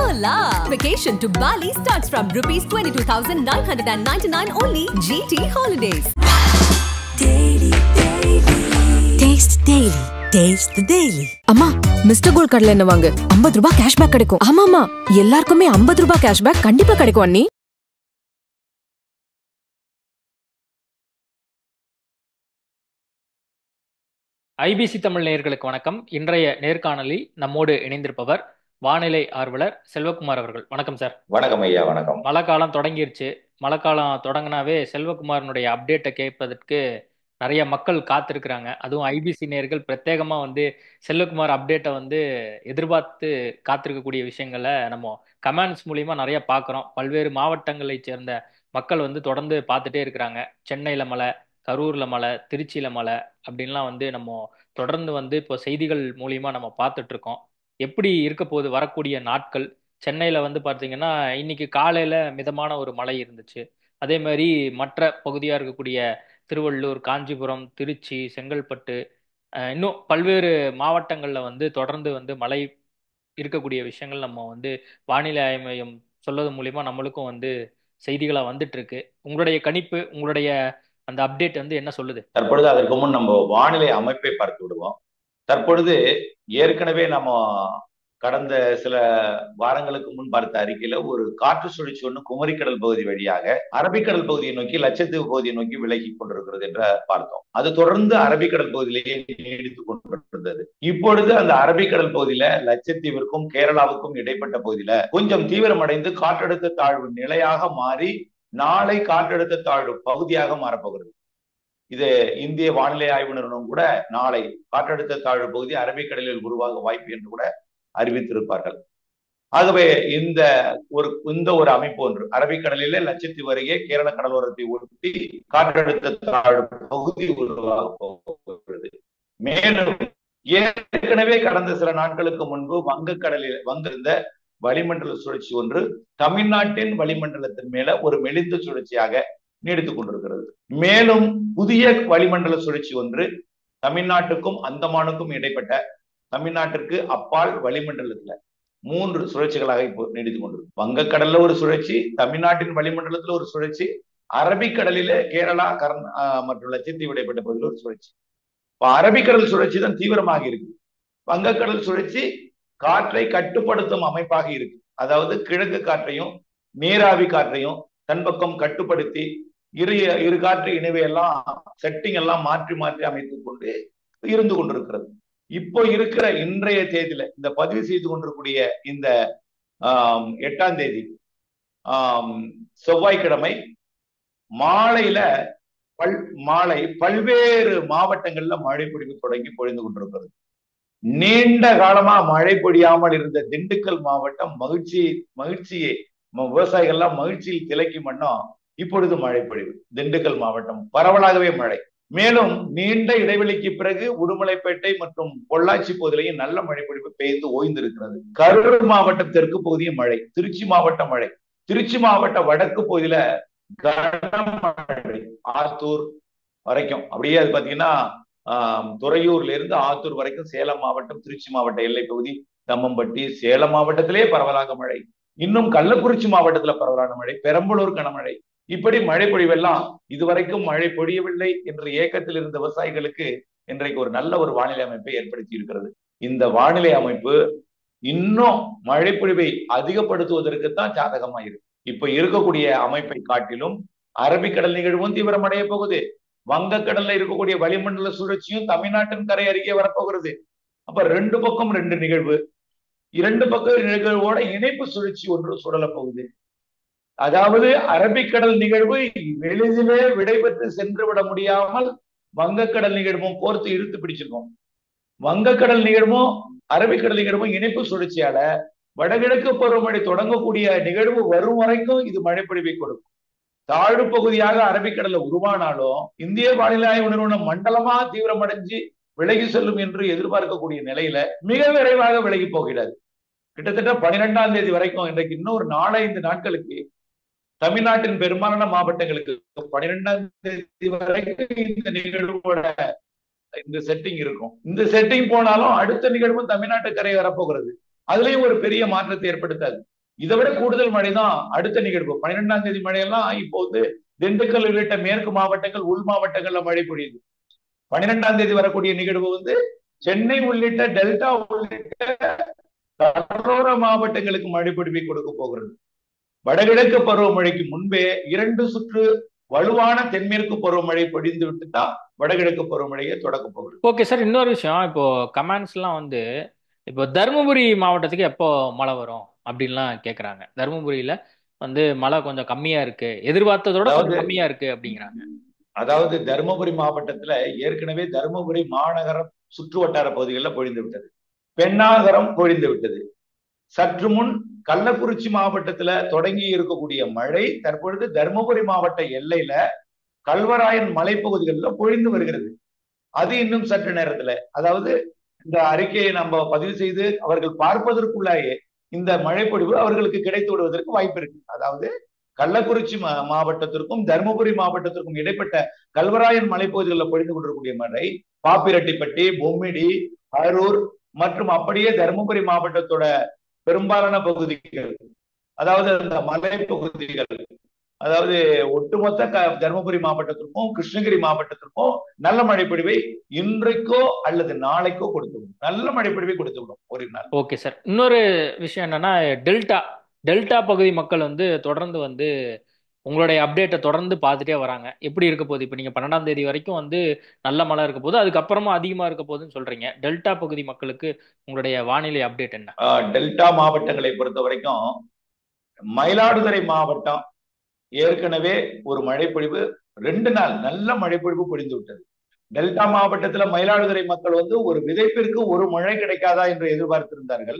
Hola! Vacation to Bali starts from rupees 22,999 only. GT Holidays. Taste Daily. Taste the Daily. அம்மா mister gold கடல என்ன வாங்கு 50 ரூபாய் cashback கிடைக்கும் ஆமாமா எல்லாருக்குமே 50 ரூபாய் கேஷ்பேக் கண்டிப்பா கிடைக்கும் அண்ணி ஐபிசி தமிழ் நேயர்களுக்கு வணக்கம் இன்றைய நேர்காணலில் நம்மோடு இணைந்திருப்பவர் வானிலை ஆர்வலர் செல்வகுமார் அவர்கள் வணக்கம் சார் வணக்கம் ஐயா வணக்கம் மழை காலம் தொடங்கிருச்சு மழை காலம் தொடங்கினாவே செல்வகுமாரனுடைய அப்டேட்டை கேட்பதற்கு நிறைய மக்கள் காத்திருக்கிறாங்க அதுவும் ஐபிசி நேயர்கள் பிரத்யேகமா வந்து செல்வகுமார் அப்டேட்டை வந்து எதிர்பார்த்து காத்திருக்கக்கூடிய விஷயங்களை நம்ம கமெண்ட்ஸ் மூலியமா நிறைய பார்க்குறோம் பல்வேறு மாவட்டங்களை சேர்ந்த மக்கள் வந்து தொடர்ந்து பார்த்துட்டே இருக்கிறாங்க சென்னையில மழை கரூர்ல மழை திருச்சியில மழை அப்படின்லாம் வந்து நம்ம தொடர்ந்து வந்து இப்போ செய்திகள் மூலியமா நம்ம பார்த்துட்டு இருக்கோம் எப்படி இருக்க போகுது வரக்கூடிய நாட்கள் சென்னையில வந்து பார்த்தீங்கன்னா இன்னைக்கு காலையில மிதமான ஒரு மழை இருந்துச்சு அதே மாதிரி மற்ற பகுதியாக இருக்கக்கூடிய திருவள்ளூர் காஞ்சிபுரம் திருச்சி செங்கல்பட்டு அஹ் இன்னும் பல்வேறு மாவட்டங்கள்ல வந்து தொடர்ந்து வந்து மழை இருக்கக்கூடிய விஷயங்கள் நம்ம வந்து வானிலை ஆய்வு மையம் சொல்வது மூலியமா நம்மளுக்கும் வந்து செய்திகளா வந்துட்டு இருக்கு உங்களுடைய கணிப்பு உங்களுடைய அந்த அப்டேட் வந்து என்ன சொல்லுது தற்பொழுது அதற்கு முன் நம்ம வானிலை அமைப்பை பார்த்து விடுவோம் தற்பொழுது ஏற்கனவே நம்ம கடந்த சில வாரங்களுக்கு முன் பார்த்த அறிக்கையில ஒரு காற்று சுழற்சி ஒன்று குமரிக்கடல் பகுதி வழியாக அரபிக்கடல் பகுதியை நோக்கி லட்சத்தீவு பகுதியை நோக்கி விலகி கொண்டிருக்கிறது என்று பார்த்தோம் அது தொடர்ந்து அரபிக்கடல் பகுதியிலேயே நீடித்துக் கொண்டிருந்தது இப்பொழுது அந்த அரபிக்கடல் பகுதியில லட்சத்தீவிற்கும் கேரளாவுக்கும் இடைப்பட்ட பகுதியில கொஞ்சம் தீவிரமடைந்து காற்றழுத்த தாழ்வு நிலையாக மாறி நாளை காற்றழுத்த தாழ்வு பகுதியாக மாறப்போகிறது இது இந்திய வானிலை ஆய்வு நிறுவனம் கூட நாளை காற்றழுத்த தாழ்வு பகுதி அரபிக்கடலில் உருவாக வாய்ப்பு என்று கூட அறிவித்திருப்பார்கள் ஆகவே இந்த ஒரு இந்த ஒரு அமைப்பு ஒன்று அரபிக்கடலிலே லட்சத்தீவு அருகே கேரள கடலோரத்தை ஒட்டி காற்றழுத்த தாழ்வு பகுதி உருவாக போகிறது மேலும் ஏற்கனவே கடந்த சில நாட்களுக்கு முன்பு வங்கக்கடலில் வந்திருந்த வளிமண்டல சுழற்சி ஒன்று தமிழ்நாட்டின் வளிமண்டலத்தின் மேல ஒரு மெலிந்த சுழற்சியாக நீடித்துக் கொண்டிருக்கிறது மேலும் புதிய வளிமண்டல சுழற்சி ஒன்று தமிழ்நாட்டுக்கும் அந்தமானுக்கும் இடைப்பட்ட தமிழ்நாட்டிற்கு அப்பால் வளிமண்டலத்துல மூன்று சுழற்சிகளாக இப்போ நீடித்துக் கொண்டிருக்கு வங்கக்கடல்ல ஒரு சுழற்சி தமிழ்நாட்டின் வளிமண்டலத்துல ஒரு சுழற்சி அரபிக்கடலில கேரளா கர்ந் மற்றும் லட்சத்தீவு இடைப்பட்ட பகுதியில் ஒரு சுழற்சி இப்ப அரபிக்கடல் சுழற்சி தான் தீவிரமாக இருக்கு வங்கக்கடல் சுழற்சி காற்றை கட்டுப்படுத்தும் அமைப்பாக இருக்கு அதாவது கிழக்கு காற்றையும் நீராவி காற்றையும் தன் பக்கம் கட்டுப்படுத்தி இரு இரு காற்று இணைவையெல்லாம் செட்டிங் எல்லாம் மாற்றி மாற்றி அமைத்துக் கொண்டு இருந்து கொண்டிருக்கிறது இப்போ இருக்கிற இன்றைய தேதியில இந்த பதிவு செய்து கொண்டிருக்கூடிய இந்த ஆஹ் எட்டாம் தேதி ஆஹ் செவ்வாய்க்கிழமை மாலையில பல் மாலை பல்வேறு மாவட்டங்கள்ல மழை பொழிவு தொடங்கி பொழிந்து கொண்டிருக்கிறது நீண்ட காலமா மழை பொழியாமல் இருந்த திண்டுக்கல் மாவட்டம் மகிழ்ச்சி மகிழ்ச்சியை விவசாயிகள்லாம் மகிழ்ச்சியில் திளைக்கும் வண்ணம் இப்பொழுது மழை பொழிவு திண்டுக்கல் மாவட்டம் பரவலாகவே மழை மேலும் நீண்ட இடைவெளிக்கு பிறகு உடுமலைப்பேட்டை மற்றும் பொள்ளாச்சி பகுதியிலையும் நல்ல மழை பொழிவு பெய்து ஓய்ந்திருக்கிறது கரூர் மாவட்டம் தெற்கு பகுதியும் மழை திருச்சி மாவட்டம் மழை திருச்சி மாவட்ட வடக்கு பகுதியில கனமழை ஆத்தூர் வரைக்கும் அப்படியே அது பாத்தீங்கன்னா துறையூர்ல இருந்து ஆத்தூர் வரைக்கும் சேலம் மாவட்டம் திருச்சி மாவட்ட எல்லை பகுதி தம்மம்பட்டி சேலம் மாவட்டத்திலே பரவலாக மழை இன்னும் கள்ளக்குறிச்சி மாவட்டத்துல பரவலான மழை பெரம்பலூர் கனமழை இப்படி மழை பொழிவெல்லாம் இதுவரைக்கும் மழை பொழியவில்லை என்ற ஏக்கத்தில் இருந்த விவசாயிகளுக்கு இன்றைக்கு ஒரு நல்ல ஒரு வானிலை அமைப்பை ஏற்படுத்தி இருக்கிறது இந்த வானிலை அமைப்பு இன்னும் மழை பொழிவை அதிகப்படுத்துவதற்கு தான் சாதகமா இருக்கு இப்ப இருக்கக்கூடிய அமைப்பை காட்டிலும் அரபிக்கடல் நிகழ்வும் தீவிரமடைய போகுது வங்கக்கடல்ல இருக்கக்கூடிய வளிமண்டல சுழற்சியும் தமிழ்நாட்டின் கரை அருகே வரப்போகிறது அப்ப ரெண்டு பக்கம் ரெண்டு நிகழ்வு இரண்டு பக்க நிகழ்வோட இணைப்பு சுழற்சி ஒன்று சுடல போகுது அதாவது அரபிக்கடல் நிகழ்வு எளிதிலே விடைபெற்று சென்று விட முடியாமல் வங்கக்கடல் நிகழ்வும் கோர்த்து இழுத்து பிடிச்சிருக்கோம் வங்கக்கடல் நிகழ்வும் அரபிக்கடல் நிகழ்வும் இணைப்பு சுழற்சியால வடகிழக்கு பருவமழை தொடங்கக்கூடிய நிகழ்வு வரும் வரைக்கும் இது மழைப்பொழிவை கொடுக்கும் தாழ்வு பகுதியாக அரபிக்கடல்ல உருவானாலும் இந்திய வானிலை ஆய்வு நிறுவனம் மண்டலமா தீவிரமடைஞ்சு விலகி செல்லும் என்று எதிர்பார்க்கக்கூடிய நிலையில மிக விரைவாக விலகி போகிறது கிட்டத்தட்ட பனிரெண்டாம் தேதி வரைக்கும் இன்றைக்கு இன்னொரு நாலஞ்சு நாட்களுக்கு தமிழ்நாட்டின் பெரும்பாலான மாவட்டங்களுக்கு பனிரெண்டாம் தேதி வரைக்கும் இந்த நிகழ்வோட இந்த செட்டிங் இருக்கும் இந்த செட்டிங் போனாலும் அடுத்த நிகழ்வும் தமிழ்நாட்டு கரை வரப்போகிறது அதுலயும் ஒரு பெரிய மாற்றத்தை ஏற்படுத்தாது இதை விட கூடுதல் மழை தான் அடுத்த நிகழ்வு பன்னிரெண்டாம் தேதி மழையெல்லாம் இப்போ வந்து திண்டுக்கல் உள்ளிட்ட மேற்கு மாவட்டங்கள் உள் மாவட்டங்கள்ல மழை பொழியுது பன்னிரெண்டாம் தேதி வரக்கூடிய நிகழ்வு வந்து சென்னை உள்ளிட்ட டெல்டா உள்ளிட்ட கடலோர மாவட்டங்களுக்கு மழை பொழிவை கொடுக்க போகிறது வடகிழக்கு பருவமழைக்கு முன்பே இரண்டு சுற்று வலுவான தென்மேற்கு பருவமழை பொழிந்து விட்டு தான் வடகிழக்கு பருவமழையை தொடக்க போகிறது ஓகே சார் இன்னொரு விஷயம் இப்போ கமெண்ட்ஸ்லாம் வந்து இப்போ தருமபுரி மாவட்டத்துக்கு எப்போ மழை வரும் அப்படின்லாம் கேட்குறாங்க தருமபுரியில வந்து மழை கொஞ்சம் கம்மியா இருக்கு எதிர்பார்த்ததோட கொஞ்சம் அதாவது கம்மியா இருக்கு அப்படிங்கிறாங்க அதாவது தருமபுரி மாவட்டத்துல ஏற்கனவே தருமபுரி மாநகரம் சுற்று வட்டார பகுதிகளில் பொழிந்து விட்டது பெண்ணாகரம் பொழிந்து விட்டது சற்று முன் கள்ளக்குறிச்சி மாவட்டத்துல தொடங்கி இருக்கக்கூடிய மழை தற்பொழுது தருமபுரி மாவட்ட எல்லையில கல்வராயன் மலைப்பகுதிகளில் பொழிந்து வருகிறது அது இன்னும் சற்று நேரத்துல அதாவது இந்த அறிக்கையை நம்ம பதிவு செய்து அவர்கள் பார்ப்பதற்குள்ளாயே இந்த மழைப்பொழிவு அவர்களுக்கு கிடைத்து விடுவதற்கு வாய்ப்பு இருக்கு அதாவது கள்ளக்குறிச்சி மா மாவட்டத்திற்கும் தருமபுரி மாவட்டத்திற்கும் இடைப்பட்ட கல்வராயன் மலைப்பகுதிகளில் பொழிந்து கொண்டிருக்கக்கூடிய மழை பாப்பிரெட்டிப்பட்டி பொம்மிடி அரூர் மற்றும் அப்படியே தருமபுரி மாவட்டத்தோட பெரும்பாலான பகுதிகள் அதாவது அந்த மலைப்பகுதிகள் அதாவது ஒட்டுமொத்த க தருமபுரி மாவட்டத்திற்கும் கிருஷ்ணகிரி மாவட்டத்திற்கும் நல்ல மழைப்பொழிவை இன்றைக்கோ அல்லது நாளைக்கோ கொடுத்து விடும் நல்ல மழைப்பொழிவை கொடுத்து விடும் ஒரு நாள் ஓகே சார் இன்னொரு விஷயம் என்னன்னா டெல்டா டெல்டா பகுதி மக்கள் வந்து தொடர்ந்து வந்து உங்களுடைய அப்டேட்டை தொடர்ந்து பார்த்துட்டே வராங்க எப்படி இருக்க போகுது இப்போ நீங்கள் பன்னெண்டாம் தேதி வரைக்கும் வந்து நல்ல மழை இருக்க போகுது அதுக்கப்புறமா அதிகமாக இருக்க போகுதுன்னு சொல்றீங்க டெல்டா பகுதி மக்களுக்கு உங்களுடைய வானிலை அப்டேட் என்ன ஆஹ் டெல்டா மாவட்டங்களை பொறுத்த வரைக்கும் மயிலாடுதுறை மாவட்டம் ஏற்கனவே ஒரு மழைப்பொழிவு ரெண்டு நாள் நல்ல மழைப்பொழிவு பொழிந்து விட்டது டெல்டா மாவட்டத்துல மயிலாடுதுறை மக்கள் வந்து ஒரு விதைப்பிற்கு ஒரு மழை கிடைக்காதா என்று எதிர்பார்த்திருந்தார்கள்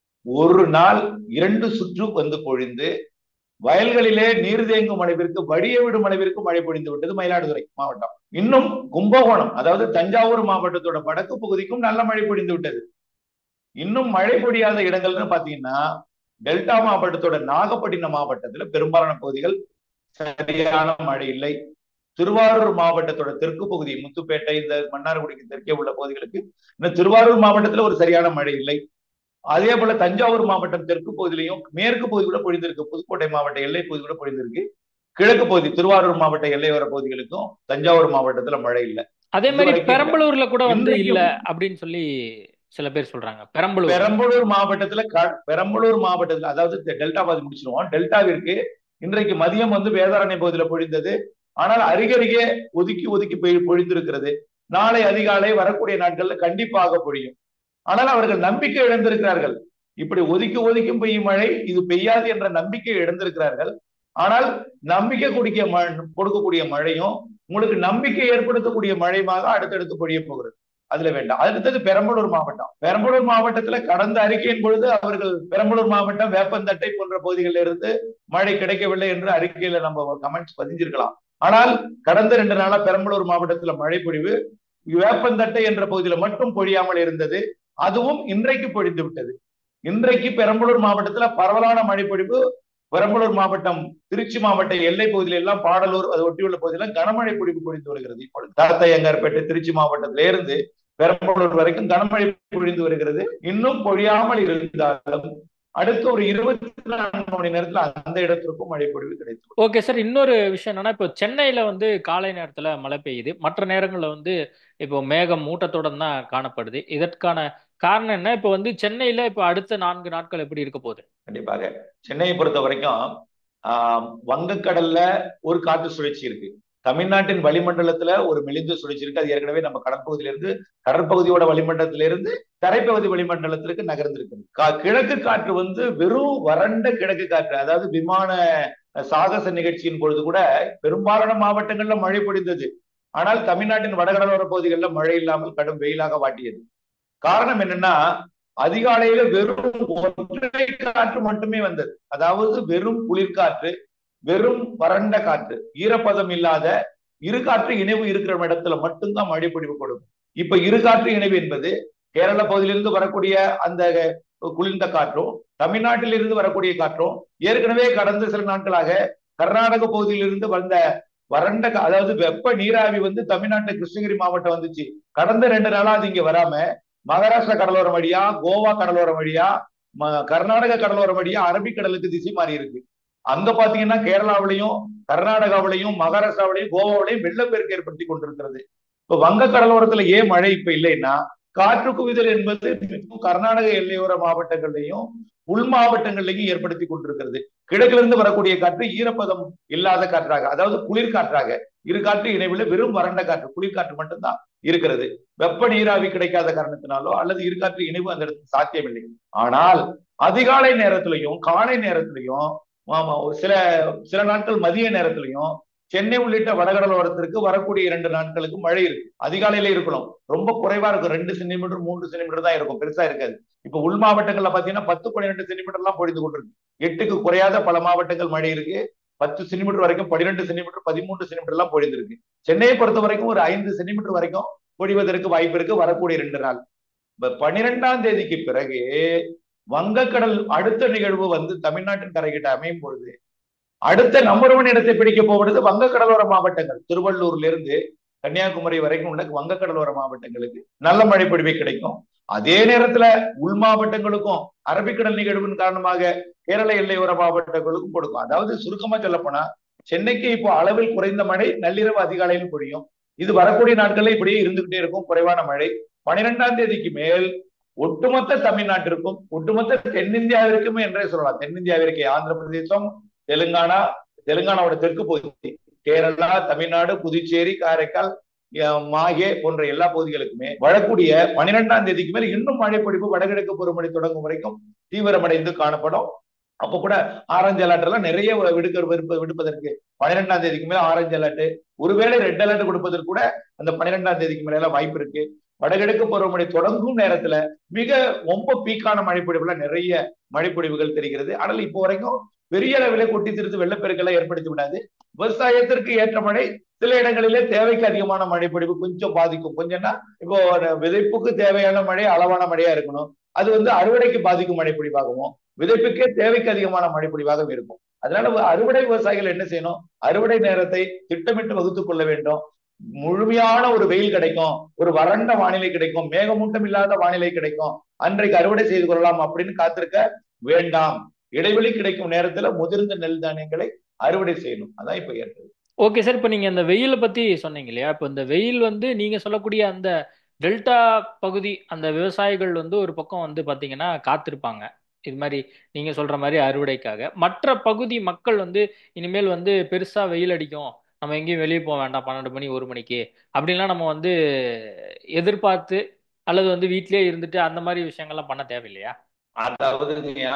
ஒரு நாள் இரண்டு சுற்று வந்து பொழிந்து வயல்களிலே நீர் தேங்கும் அளவிற்கு வடிய விடும் அளவிற்கு மழை பொழிந்து விட்டது மயிலாடுதுறை மாவட்டம் இன்னும் கும்பகோணம் அதாவது தஞ்சாவூர் மாவட்டத்தோட வடக்கு பகுதிக்கும் நல்ல மழை பொழிந்து விட்டது இன்னும் மழை பொழியாத இடங்கள்னு பாத்தீங்கன்னா டெல்டா மாவட்டத்தோட நாகப்பட்டினம் மாவட்டத்துல பெரும்பாலான பகுதிகள் சரியான மழை இல்லை திருவாரூர் மாவட்டத்தோட தெற்கு பகுதி முத்துப்பேட்டை இந்த மன்னார்குடிக்கு தெற்கே உள்ள பகுதிகளுக்கு இந்த திருவாரூர் மாவட்டத்துல ஒரு சரியான மழை இல்லை அதே போல தஞ்சாவூர் மாவட்டம் தெற்கு பகுதியிலையும் மேற்கு பகுதி கூட பொழிந்திருக்கு புதுக்கோட்டை மாவட்ட எல்லை பகுதி கூட பொழிந்திருக்கு கிழக்கு பகுதி திருவாரூர் மாவட்ட எல்லையோர பகுதிகளுக்கும் தஞ்சாவூர் மாவட்டத்துல மழை இல்லை அதே மாதிரி இதுவரைக்கும் இல்ல. பெரம்பலூர்ல கூட வந்து இன்றைக்கும் இல்ல அப்படின்னு சொல்லி சில பேர் சொல்றாங்க பெரம்பலூர் பெரம்பலூர் மாவட்டத்துல க- பெரம்பலூர் மாவட்டத்துல அதாவது டெ- டெல்டா பாதி முடிச்சிருவோம் டெல்டாவிற்கு இன்றைக்கு மதியம் வந்து வேதாரண்ய பகுதியில பொழிந்தது ஆனால் அருகருகே ஒதுக்கி ஒதுக்கி பொய்- பொழிந்திருக்கிறது நாளை அதிகாலை வரக்கூடிய நாட்கள்ல கண்டிப்பாக பொழியும் ஆனால் அவர்கள் நம்பிக்கை இழந்திருக்கிறார்கள் இப்படி ஒதுக்கி ஒதுக்கும் பெய்யும் மழை இது பெய்யாது என்ற நம்பிக்கை இழந்திருக்கிறார்கள் ஆனால் நம்பிக்கை குடிக்க ம- கொடுக்கக்கூடிய மழையும் உங்களுக்கு நம்பிக்கை ஏற்படுத்தக்கூடிய மழையுமாக அடுத்தடுத்து பொழிய போகிறது அதுல வேண்டாம் அடுத்தது பெரம்பலூர் மாவட்டம் பெரம்பலூர் மாவட்டத்துல கடந்த அறிக்கையின் பொழுது அவர்கள் பெரம்பலூர் மாவட்டம் வேப்பந்தட்டை போன்ற பகுதிகளில் இருந்து மழை கிடைக்கவில்லை என்று அறிக்கையில நம்ம கமெண்ட்ஸ் பதிஞ்சிருக்கலாம் ஆனால் கடந்த ரெண்டு நாளா பெரம்பலூர் மாவட்டத்துல மழை பொழிவு வேப்பந்தட்டை என்ற பகுதியில மட்டும் பொழியாமல் இருந்தது அதுவும் இன்றைக்கு பொழிந்து விட்டது இன்றைக்கு பெரம்பலூர் மாவட்டத்துல பரவலான மழை பொழிவு பெரம்பலூர் மாவட்டம் திருச்சி மாவட்ட எல்லை பகுதியில எல்லாம் பாடலூர் அது ஒட்டியுள்ள பகுதியில கனமழை பொழிவு பொழிந்து வருகிறது இப்பொழுது தாத்தையங்கார்பேட்டை திருச்சி மாவட்டத்தில இருந்து பெரம்பலூர் வரைக்கும் கனமழை பொழிந்து வருகிறது இன்னும் பொழியாமல் இருந்தாலும் அடுத்த ஒரு இருபத்தி நான்கு மணி நேரத்துல அந்த இடத்திற்கும் மழை பொழிவு கிடைத்து ஓகே சார் இன்னொரு விஷயம் என்னன்னா இப்போ சென்னையில வந்து காலை நேரத்துல மழை பெய்யுது மற்ற நேரங்கள்ல வந்து இப்போ மேகம் மூட்டத்தோட தான் காணப்படுது இதற்கான காரணம் என்ன இப்போ வந்து சென்னையில இப்போ அடுத்த நான்கு நாட்கள் எப்படி இருக்க போகுது கண்டிப்பாக சென்னையை பொறுத்த வரைக்கும் ஆஹ் வங்கக்கடல்ல ஒரு காற்று சுழற்சி இருக்கு தமிழ்நாட்டின் வளிமண்டலத்துல ஒரு மெலிந்த சுழற்சி இருக்கு அது ஏற்கனவே நம்ம கடற்பகுதியில இருந்து கடற்பகுதியோட வளிமண்டலத்தில இருந்து தரைப்பகுதி வளிமண்டலத்திற்கு நகர்ந்திருக்கு கா- கிழக்கு காற்று வந்து வெறும் வறண்ட கிழக்கு காற்று அதாவது விமான சாகச நிகழ்ச்சியின் பொழுது கூட பெரும்பாலான மாவட்டங்கள்ல மழை பொழிந்தது ஆனால் தமிழ்நாட்டின் வடகடலோர பகுதிகளில் மழை இல்லாமல் கடும் வெயிலாக வாட்டியது காரணம் என்னன்னா அதிகாலையில வெறும் ஒற்றை காற்று மட்டுமே வந்தது அதாவது வெறும் குளிர்காற்று வெறும் வறண்ட காற்று ஈரப்பதம் இல்லாத இரு காற்று இணைவு இருக்கிற இடத்துல மட்டும்தான் மழை பொழிவு கொடுக்கும் இப்ப இரு காற்று இணைவு என்பது கேரள பகுதியிலிருந்து வரக்கூடிய அந்த குளிர்ந்த காற்றும் தமிழ்நாட்டிலிருந்து வரக்கூடிய காற்றும் ஏற்கனவே கடந்த சில நாட்களாக கர்நாடக பகுதியிலிருந்து வந்த வறண்ட கா- அதாவது வெப்ப நீராவி வந்து தமிழ்நாட்டு கிருஷ்ணகிரி மாவட்டம் வந்துச்சு கடந்த ரெண்டு நாளா அது இங்க வராம மகாராஷ்டிரா கடலோரம் வழியா கோவா கடலோரம் வழியா கர்நாடக கடலோரம் வழியா அரபிக்கடலுக்கு திசை மாறி இருக்கு அங்க பாத்தீங்கன்னா கேரளாவிலையும் கர்நாடகாவிலையும் மகாராஷ்டிராவிலையும் கோவாவிலையும் வெள்ளப்பெருக்கு ஏற்படுத்தி கொண்டிருக்கிறது இப்ப வங்க கடலோரத்துல ஏன் மழை இப்ப இல்லைன்னா காற்று குவிதல் என்பது கர்நாடக எல்லையோர மாவட்டங்கள்லையும் உள் மாவட்டங்கள்லையும் ஏற்படுத்தி கொண்டிருக்கிறது கிழக்குல இருந்து வரக்கூடிய காற்று ஈரப்பதம் இல்லாத காற்றாக அதாவது குளிர் காற்றாக இரு காற்று இணைவில் வெறும் வறண்ட காற்று குளிர்காற்று மட்டும்தான் இருக்கிறது வெப்ப நீராவி கிடைக்காத காரணத்தினாலோ அல்லது இரு காற்று இணைவு அந்த இடத்துல சாத்தியமில்லை ஆனால் அதிகாலை நேரத்திலையும் காலை நேரத்திலையும் சில சில நாட்கள் மதிய நேரத்திலையும் சென்னை உள்ளிட்ட வடகடலோரத்திற்கு வரக்கூடிய இரண்டு நாட்களுக்கு மழை இருக்கு அதிகாலையில இருக்கணும் ரொம்ப குறைவா இருக்கும் ரெண்டு சென்டிமீட்டர் மூன்று சென்டிமீட்டர் தான் இருக்கும் பெருசா இருக்காது இப்ப உள் மாவட்டங்கள்ல பாத்தீங்கன்னா பத்து பன்னிரெண்டு சென்டிமீட்டர் எல்லாம் பொழிந்து கொண்டிருக்கு எட்டுக்கு குறையாத பல மாவட்டங்கள் மழை இருக்கு பத்து சென்டிமீட்டர் வரைக்கும் பன்னிரெண்டு சென்டிமீட்டர் பதிமூன்று சென்டிமீட்டர் எல்லாம் பொழிந்திருக்கு சென்னையை பொறுத்த வரைக்கும் ஒரு ஐந்து சென்டிமீட்டர் வரைக்கும் பொழிவதற்கு வாய்ப்பு இருக்கு வரக்கூடிய ரெண்டு நாள் பன்னிரெண்டாம் தேதிக்கு பிறகு வங்கக்கடல் அடுத்த நிகழ்வு வந்து தமிழ்நாட்டின் கரைகிட்ட அமையும் பொழுது அடுத்த நம்பர் ஒன் இடத்தை பிடிக்க போவது வங்கக்கடலோர மாவட்டங்கள் திருவள்ளூர்ல இருந்து கன்னியாகுமரி வரைக்கும் உள்ள வங்கக்கடலோர மாவட்டங்களுக்கு நல்ல மழை பொழிவை கிடைக்கும் அதே நேரத்துல உள் மாவட்டங்களுக்கும் அரபிக்கடல் நிகழ்வின் காரணமாக கேரள எல்லையோர மாவட்டங்களுக்கும் கொடுக்கும் அதாவது சுருக்கமா சொல்ல போனா சென்னைக்கு இப்போ அளவில் குறைந்த மழை நள்ளிரவு அதிகாலையில் பொழியும் இது வரக்கூடிய நாட்கள்ல இப்படியே இருந்துகிட்டே இருக்கும் குறைவான மழை பனிரெண்டாம் தேதிக்கு மேல் ஒட்டுமொத்த தமிழ்நாட்டிற்கும் ஒட்டுமொத்த தென்னிந்தியாவிற்குமே என்றே சொல்லலாம் தென்னிந்தியாவிற்கு ஆந்திர பிரதேசம் தெலுங்கானா தெலுங்கானாவோட தெற்கு பகுதி கேரளா தமிழ்நாடு புதுச்சேரி காரைக்கால் மாகே போன்ற எல்லா பகுதிகளுக்குமே வரக்கூடிய பனிரெண்டாம் தேதிக்கு மேல் இன்னும் மழை பொழிவு வடகிழக்கு பருவமழை தொடங்கும் வரைக்கும் தீவிரமடைந்து காணப்படும் அப்ப கூட ஆரஞ்சு அலர்ட் எல்லாம் நிறைய விடுக்க விடுப்ப விடுப்பதற்கு பன்னிரெண்டாம் தேதிக்கு மேல ஆரஞ்சு அலர்ட் ஒருவேளை ரெட் அலர்ட் கொடுப்பதற்கு கூட அந்த பன்னிரெண்டாம் தேதிக்கு மேல எல்லாம் வாய்ப்பு இருக்கு வடகிழக்கு பருவமழை தொடங்கும் நேரத்துல மிக ரொம்ப பீக்கான மழைப்பொழிவுல நிறைய மழைப்பொழிவுகள் தெரிகிறது ஆனால் இப்போ வரைக்கும் பெரிய அளவில் கொட்டி திருத்து வெள்ளப்பெருக்கெல்லாம் ஏற்படுத்தி விடாது விவசாயத்திற்கு ஏற்ற மழை சில இடங்களிலே தேவைக்கு அதிகமான மழைப்பொழிவு கொஞ்சம் பாதிக்கும் கொஞ்சம்னா இப்போ விதைப்புக்கு தேவையான மழை அளவான மழையா இருக்கணும் அது வந்து அறுவடைக்கு பாதிக்கும் மழைப்பொழிவாகவும் விதைப்புக்கே தேவைக்கு அதிகமான மழைப்பொழிவாகவும் இருக்கும் அதனால அறுவடை விவசாயிகள் என்ன செய்யணும் அறுவடை நேரத்தை திட்டமிட்டு வகுத்துக் கொள்ள வேண்டும் முழுமையான ஒரு வெயில் கிடைக்கும் ஒரு வறண்ட வானிலை கிடைக்கும் மேகமூட்டம் இல்லாத வானிலை கிடைக்கும் அன்றைக்கு அறுவடை செய்து கொள்ளலாம் அப்படின்னு காத்திருக்க வேண்டாம் இடைவெளி கிடைக்கும் நேரத்துல முதிர்ந்த நெல் தானியங்களை அறுவடை செய்யணும் அதான் இப்ப ஏற்றது ஓகே சார் இப்போ நீங்க அந்த வெயிலை பத்தி சொன்னீங்க இல்லையா இப்போ இந்த வெயில் வந்து நீங்க சொல்லக்கூடிய அந்த டெல்டா பகுதி அந்த விவசாயிகள் வந்து ஒரு பக்கம் வந்து பாத்தீங்கன்னா காத்திருப்பாங்க இது மாதிரி நீங்க சொல்ற மாதிரி அறுவடைக்காக மற்ற பகுதி மக்கள் வந்து இனிமேல் வந்து பெருசா வெயில் அடிக்கும் நம்ம எங்கேயும் வெளியே போக வேண்டாம் பன்னெண்டு மணி ஒரு மணிக்கு அப்படின்லாம் நம்ம வந்து எதிர்பார்த்து அல்லது வந்து வீட்டிலேயே இருந்துட்டு அந்த மாதிரி விஷயங்கள்லாம் பண்ண தேவையில்லையா அதாவது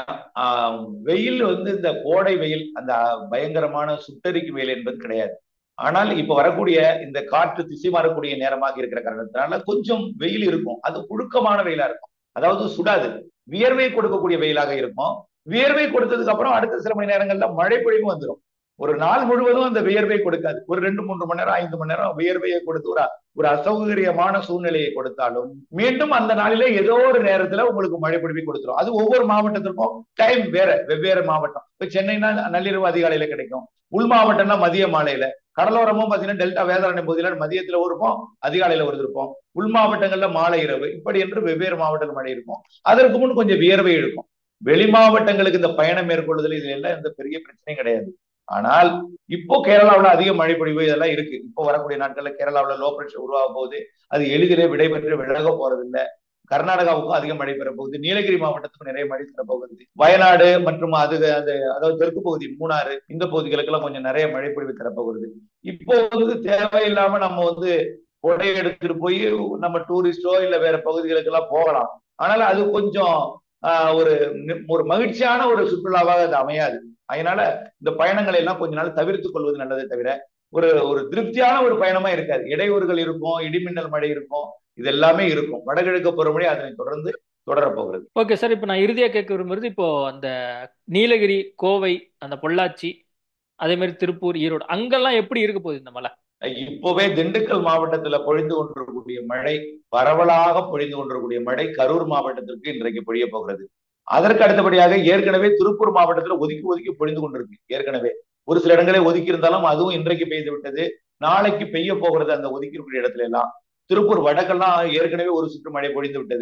வெயில் வந்து இந்த கோடை வெயில் அந்த பயங்கரமான சுட்டரிக்கு வெயில் என்பது கிடையாது ஆனால் இப்ப வரக்கூடிய இந்த காற்று திசை மாறக்கூடிய நேரமாக இருக்கிற காரணத்தினால கொஞ்சம் வெயில் இருக்கும் அது புழுக்கமான வெயிலா இருக்கும் அதாவது சுடாது வியர்வை கொடுக்கக்கூடிய வெயிலாக இருக்கும் வியர்வை கொடுத்ததுக்கு அப்புறம் அடுத்த சில மணி நேரங்கள்ல மழை பொழிவும் வந்துடும் ஒரு நாள் முழுவதும் அந்த வியர்வை கொடுக்காது ஒரு ரெண்டு மூன்று மணி நேரம் ஐந்து மணி நேரம் வியர்வையை கொடுத்து ஒரு ஒரு அசௌகரியமான சூழ்நிலையை கொடுத்தாலும் மீண்டும் அந்த நாளிலே ஏதோ ஒரு நேரத்துல உங்களுக்கு மழை பொழிவை கொடுத்துரும் அது ஒவ்வொரு மாவட்டத்திற்கும் டைம் வேற வெவ்வேறு மாவட்டம் இப்ப சென்னைனா நள்ளிரவு அதிகாலையில கிடைக்கும் உள் மாவட்டம்னா மதிய மாலையில கடலோரமும் பாத்தீங்கன்னா டெல்டா வேதாரண்யம் பகுதியில மதியத்துல ஒரு இருப்போம் அதிகாலையில ஒரு இருப்போம் உள் மாவட்டங்கள்ல மாலை இரவு இப்படி என்று வெவ்வேறு மாவட்டங்கள் மழை இருக்கும் அதற்கு முன் கொஞ்சம் வியர்வை இருக்கும் வெளி மாவட்டங்களுக்கு இந்த பயணம் மேற்கொள்ளுதல் இதுல எல்லாம் எந்த பெரிய பிரச்சனையும் கிடையாது ஆனால் இப்போ கேரளாவில் அதிக மழை பொழிவு இதெல்லாம் இருக்கு இப்போ வரக்கூடிய நாட்கள்ல கேரளாவில் லோ பிரஷர் உருவாக போகுது அது எளிதிலே விடைபெற்று விலக போறதில்லை கர்நாடகாவுக்கும் அதிக மழை பெற போகுது நீலகிரி மாவட்டத்துக்கும் நிறைய மழை பெற போகுது வயநாடு மற்றும் அது அந்த அதாவது தெற்கு பகுதி மூணாறு இந்த பகுதிகளுக்கெல்லாம் கொஞ்சம் நிறைய மழை பொழிவு தரப்போகிறது இப்போ வந்து தேவையில்லாம நம்ம வந்து கொடை எடுத்துட்டு போய் நம்ம டூரிஸ்டோ இல்ல வேற பகுதிகளுக்கு எல்லாம் போகலாம் ஆனால் அது கொஞ்சம் ஒரு ஒரு மகிழ்ச்சியான ஒரு சுற்றுலாவாக அது அமையாது அதனால இந்த பயணங்களை எல்லாம் கொஞ்ச நாள் தவிர்த்து கொள்வது நல்லதே தவிர ஒரு ஒரு திருப்தியான ஒரு பயணமா இருக்காது இடையூறுகள் இருக்கும் இடிமின்னல் மழை இருக்கும் இது எல்லாமே இருக்கும் வடகிழக்கு பருவமழை அதனை தொடர்ந்து தொடரப்போகிறது ஓகே சார் இப்போ நான் இறுதியா கேட்க விரும்புறது இப்போ அந்த நீலகிரி கோவை அந்த பொள்ளாச்சி அதே மாதிரி திருப்பூர் ஈரோடு அங்கெல்லாம் எப்படி இருக்க போகுது இந்த மழை இப்போவே திண்டுக்கல் மாவட்டத்துல பொழிந்து கொண்டிருக்கக்கூடிய மழை பரவலாக பொழிந்து கொண்டிருக்கக்கூடிய மழை கரூர் மாவட்டத்திற்கு இன்றைக்கு பொழிய போகிறது அதற்கு அடுத்தபடியாக ஏற்கனவே திருப்பூர் மாவட்டத்துல ஒதுக்கி ஒதுக்கி பொழிந்து கொண்டிருக்கு ஏற்கனவே ஒரு சில இடங்களே ஒதுக்கி இருந்தாலும் அதுவும் இன்றைக்கு பெய்து விட்டது நாளைக்கு பெய்ய போகிறது அந்த ஒதுக்கி இருக்கிற இடத்துல எல்லாம் திருப்பூர் வடக்கெல்லாம் ஏற்கனவே ஒரு சுற்று மழை பொழிந்து விட்டது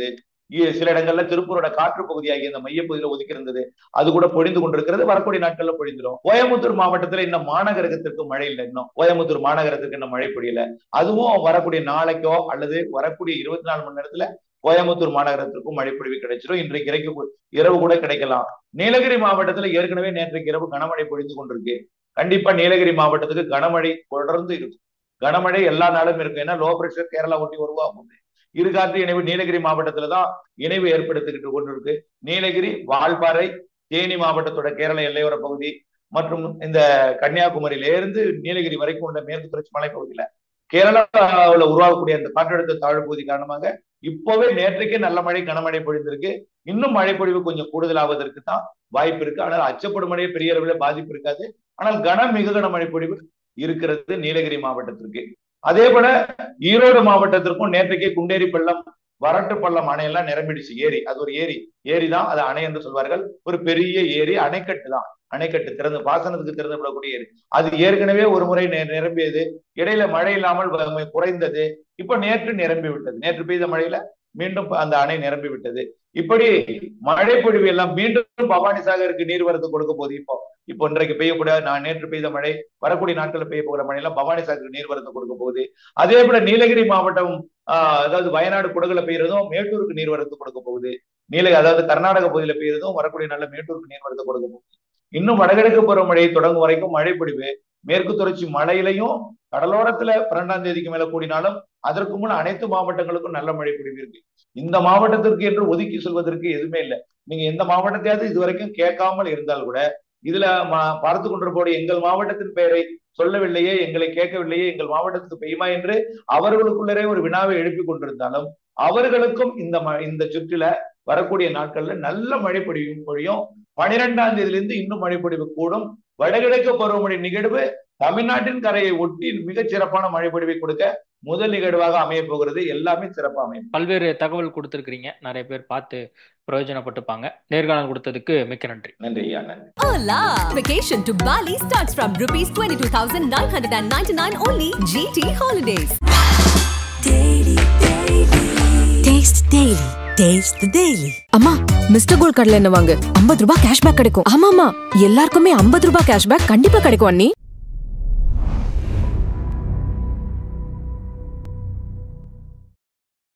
இ- சில இடங்கள்ல திருப்பூரோட காற்று பகுதியாகிய இந்த மையப்பகுதியில ஒதுக்கி இருந்தது அது கூட பொழிந்து கொண்டிருக்கிறது வரக்கூடிய நாட்கள்ல பொழிந்துடும் கோயம்புத்தூர் மாவட்டத்துல இன்னும் மாநகரத்திற்கு மழை இல்லை இன்னும் கோயம்புத்தூர் மாநகரத்துக்கு இன்னும் மழை பொழியல அதுவும் வரக்கூடிய நாளைக்கோ அல்லது வரக்கூடிய இருபத்தி நாலு மணி நேரத்துல கோயம்புத்தூர் மாநகரத்திற்கும் மழை பொழிவு கிடைச்சிடும் இன்றைக்கு இறைக்கு இரவு கூட கிடைக்கலாம் நீலகிரி மாவட்டத்துல ஏற்கனவே நேற்றைக்கு இரவு கனமழை பொழிந்து கொண்டிருக்கு கண்டிப்பா நீலகிரி மாவட்டத்துக்கு கனமழை தொடர்ந்து இருக்கும் கனமழை எல்லா நாளும் இருக்கும் ஏன்னா லோ பிரஷர் கேரளா ஒட்டி உருவாகும் இரு காற்று இணைவு நீலகிரி மாவட்டத்துல தான் இணைவு ஏற்படுத்திக்கிட்டு கொண்டிருக்கு நீலகிரி வால்பாறை தேனி மாவட்டத்தோட கேரள எல்லையோர பகுதி மற்றும் இந்த கன்னியாகுமரியில இருந்து நீலகிரி வரைக்கும் உள்ள மேற்கு தொடர்ச்சி மலைப்பகுதியில கேரளாவில் உருவாகக்கூடிய அந்த காற்றழுத்த தாழ்வு பகுதி காரணமாக இப்பவே நேற்றைக்கே நல்ல மழை கனமழை பொழிந்திருக்கு இன்னும் மழை பொழிவு கொஞ்சம் கூடுதலாவதற்கு தான் வாய்ப்பு இருக்கு ஆனால் அச்சப்படும் மழையே பெரிய அளவில் பாதிப்பு இருக்காது ஆனால் கன மிக கன மழை பொழிவு இருக்கிறது நீலகிரி மாவட்டத்திற்கு அதே போல ஈரோடு மாவட்டத்திற்கும் நேற்றைக்கே குண்டேரி பள்ளம் வரட்டு பள்ளம் அணையெல்லாம் நிரம்பிடுச்சு ஏரி அது ஒரு ஏரி ஏரி தான் அது அணை என்று சொல்வார்கள் ஒரு பெரிய ஏரி அணைக்கட்டு தான் அணைக்கட்டு திறந்து பாசனத்துக்கு திறந்து விடக்கூடிய ஏரி அது ஏற்கனவே ஒரு முறை நி- நிரம்பியது இடையில மழை இல்லாமல் வ- குறைந்தது இப்ப நேற்று நிரம்பி விட்டது நேற்று பெய்த மழையில மீண்டும் அந்த அணை நிரம்பி விட்டது இப்படி மழை பொழிவு எல்லாம் மீண்டும் பவானி சாகருக்கு நீர்வரத்து கொடுக்க போகுது இப்போ இப்போ இன்றைக்கு பெய்யக்கூடிய நான் நேற்று பெய்த மழை வரக்கூடிய நாட்களில் பெய்ய போகிற மழை எல்லாம் பவானி சாகருக்கு நீர்வரத்து கொடுக்க போகுது அதே போல நீலகிரி மாவட்டம் ஆஹ் அதாவது வயநாடு குடகுல பெய்யறதும் மேட்டூருக்கு நீர்வரத்து கொடுக்க போகுது நீலகிரி அதாவது கர்நாடக பகுதியில பெய்யறதும் வரக்கூடிய நல்ல மேட்டூருக்கு நீர்வரத்து கொடுக்க போகுது இன்னும் வடகிழக்கு பருவமழை தொடங்கும் வரைக்கும் மழை பொழிவு மேற்கு தொடர்ச்சி மலையிலையும் கடலோரத்துல பன்னெண்டாம் தேதிக்கு மேல கூடினாலும் அதற்கு முன் அனைத்து மாவட்டங்களுக்கும் நல்ல மழை பொழிவு இருக்கு இந்த மாவட்டத்திற்கு என்று ஒதுக்கி சொல்வதற்கு எதுவுமே இல்லை நீங்க எந்த மாவட்டத்தையாவது இதுவரைக்கும் கேட்காமல் இருந்தால் கூட இதுல ம- பார்த்து கொண்டிருப்போடு எங்கள் மாவட்டத்தின் பெயரை சொல்லவில்லையே எங்களை கேட்கவில்லையே எங்கள் மாவட்டத்துக்கு பெய்யுமா என்று அவர்களுக்குள்ளரே ஒரு வினாவை எழுப்பி கொண்டிருந்தாலும் அவர்களுக்கும் இந்த ம- இந்த சுற்றில வரக்கூடிய நாட்கள்ல நல்ல மழை பொழியும் பொழியும் பனிரெண்டாம் தேதியிலிருந்து இன்னும் மழை பொழிவு கூடும் வடகிழக்கு பருவமழை நிகழ்வு தமிழ்நாட்டின் கரையை ஒட்டி மிகச் சிறப்பான மழை பொழிவை கொடுக்க முதல் நிகழ்வாக அமைய போகிறது எல்லாமே சிறப்பாக அமையும் பல்வேறு தகவல் கொடுத்துருக்கிறீங்க நிறைய பேர் பார்த்து பிரயோஜனப்பட்டுப்பாங்க நேர்காணல் கொடுத்ததுக்கு மிக்க நன்றி நன்றி ஐயா நன்றி Hola! Vacation to Bali starts from rupees 22,999 only. GT Holidays. Taste Daily. Taste the Daily. அம்மா மிஸ்டர் கோல்ட் கடலை எண்ணெய் வாங்கு ஐம்பது ரூபாய் கேஷ்பேக் கிடைக்கும் ஆமாமா எல்லாருக்குமே ஐம்பது ரூபாய் கேஷ்பேக் கண்டிப்பா கிடைக்கும் அண்ணி